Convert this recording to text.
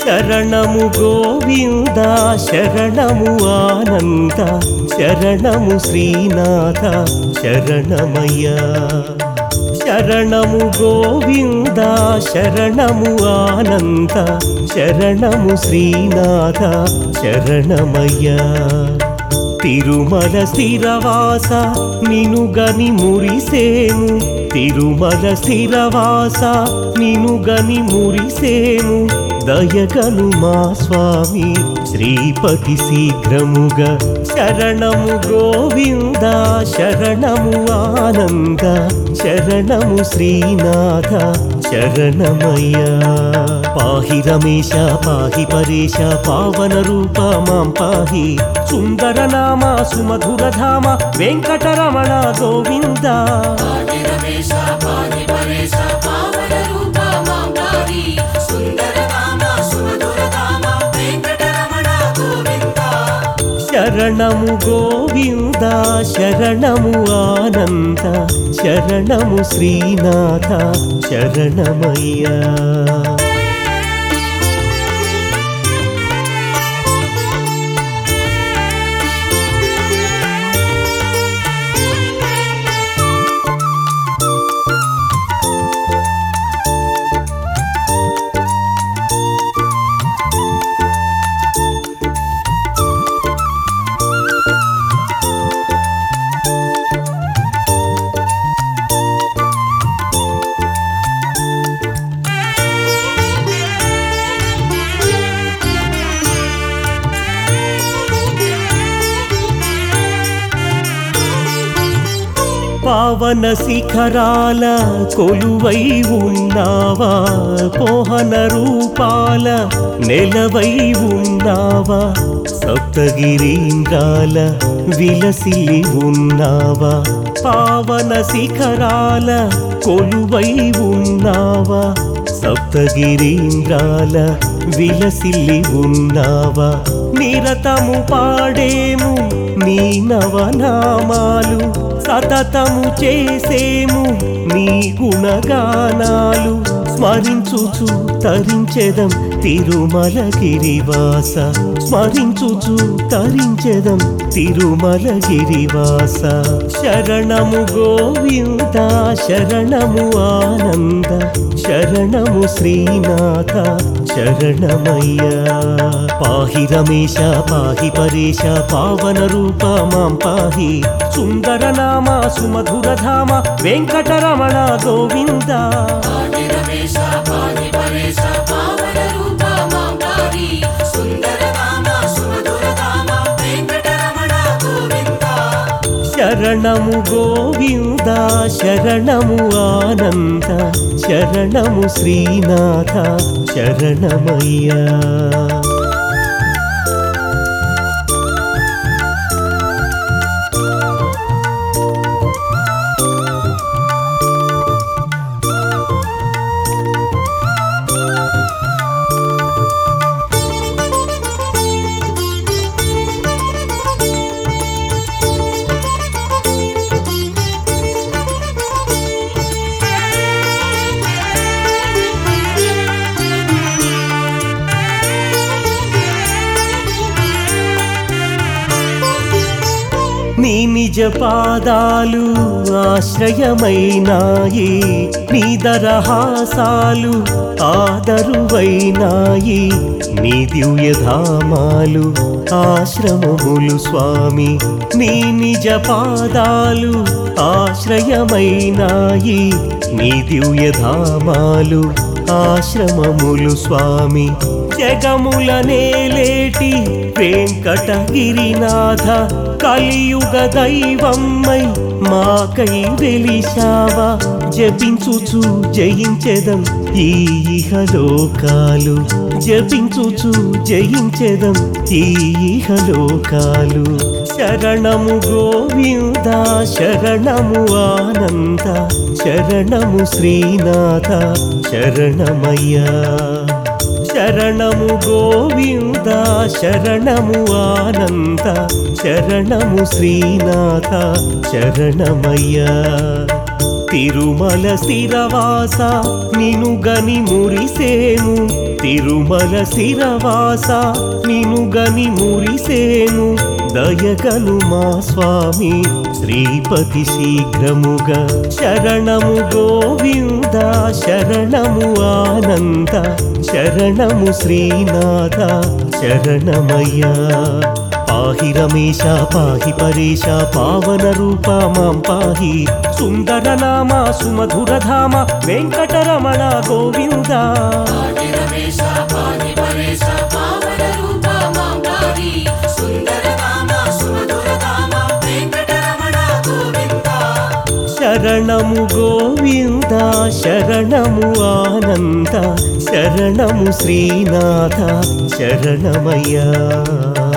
శరణము గోవింద శరణము ఆనంద శరణము శ్రీనాథ శరణమయ్యా శరణము గోవింద శరణము ఆనంద శరణము శ్రీనాథ శరణమయ్యా తిరుమల స్థిరవాస నినుగని మురిసేము తిరుమల స్థిరవాస నినుగని మురిసేము దయగను మా స్వామి శ్రీపతి శీఘ్రముగా శరణము గోవింద శరణము ఆనంద శరణము శ్రీనాథ శరణమయ్యా పాహి రమేశ పాహి పరేశ పావన రూప మాం పాహి సుందర నామ సుమధుర ధామ వెంకటరమణ గోవింద పాది రమేశ పాది పరేశ పావన రూప మాం పాది సుందర నామ సుమధుర నామ వెంకటరమణ గోవింద శరణము గోవింద శరణము ఆనంద శరణము శ్రీనాథ శరణమయ్యా పావన శిఖరాల కొలువై ఉన్నావా పోహన రూపాల నెలవై ఉన్నావా సప్తగిరీంద్రాల విలసిల్లి ఉన్నావా పావన శిఖరాల కొలువై ఉన్నావా సప్తగిరీంద్రాల విలసిల్లి ఉన్నావా నిరతము పాడేము నీ నవనామాలు సతతము చేసేము నీ గుణగానాలు స్మరించుచు తరించెదం తిరుమల గిరివాస స్మరించుచు తరించెదం తిరుమల గిరివాస శరణము గోవింద శరణము ఆనంద శరణము శ్రీనాథ శరణమయ్యా పాహి రమేశ పాహి పరేశ పావన రూప మాం పాహి సుందర నామ సుమధుర ధామ వెంకటరమణ గోవింద పాది రమేశ పాది పరేశ పావన రూప మాం పాది సుందర నామ సుమధుర నామ వెంకటరమణ గోవింద శరణము గోవింద శరణము ఆనంద శరణము శ్రీనాథ శరణమయ్యా నీ నిజ పాదాలు ఆశ్రయమైనాయి నీ దరహాసాలు ఆదరువైనాయి నీ దివ్యధామాలు ఆశ్రమములు స్వామి నీ నిజ పాదాలు ఆశ్రయమైనాయి నీ దివ్యధామాలు ఆశ్రమములు స్వామి జగముల నేలేటి వెంకటగిరినాథ కలియుగ దైవమ్మై మాకై వెలిశావా జపించుచు జయించెదం ఈ ఇహలోకాలు జపించుచు జయించెదం ఈ ఇహలోకాలు శరణము గోవింద శరణము ఆనంద శరణము శ్రీనాథ శరణమయ్యా శరణము గోవింద శరణము ఆనంద శరణము శ్రీనాథ శరణమయ్యా తిరుమల స్థిరవాస నిను గని మురిసేము తిరుమల శిరవాస నినుగని మురిసేను దయగను మా స్వామి శ్రీపతి శీఘ్రముగా శరణము గోవింద శరణము ఆనంద శరణము శ్రీనాథ శరణమయ్యా పాహి రమేశ పాహి పరేశ పావన రూప మాం పాహి సుందర నామ సుమధుర ధామ వెంకటరమణ గోవింద పాహి రమేశ పాహి పరేశ పావన రూప మాం పాహి సుందర నామ సుమధుర ధామ వెంకటరమణ గోవింద శరణము గోవింద శరణము ఆనంద శరణము శ్రీనాథ శరణమయ్యా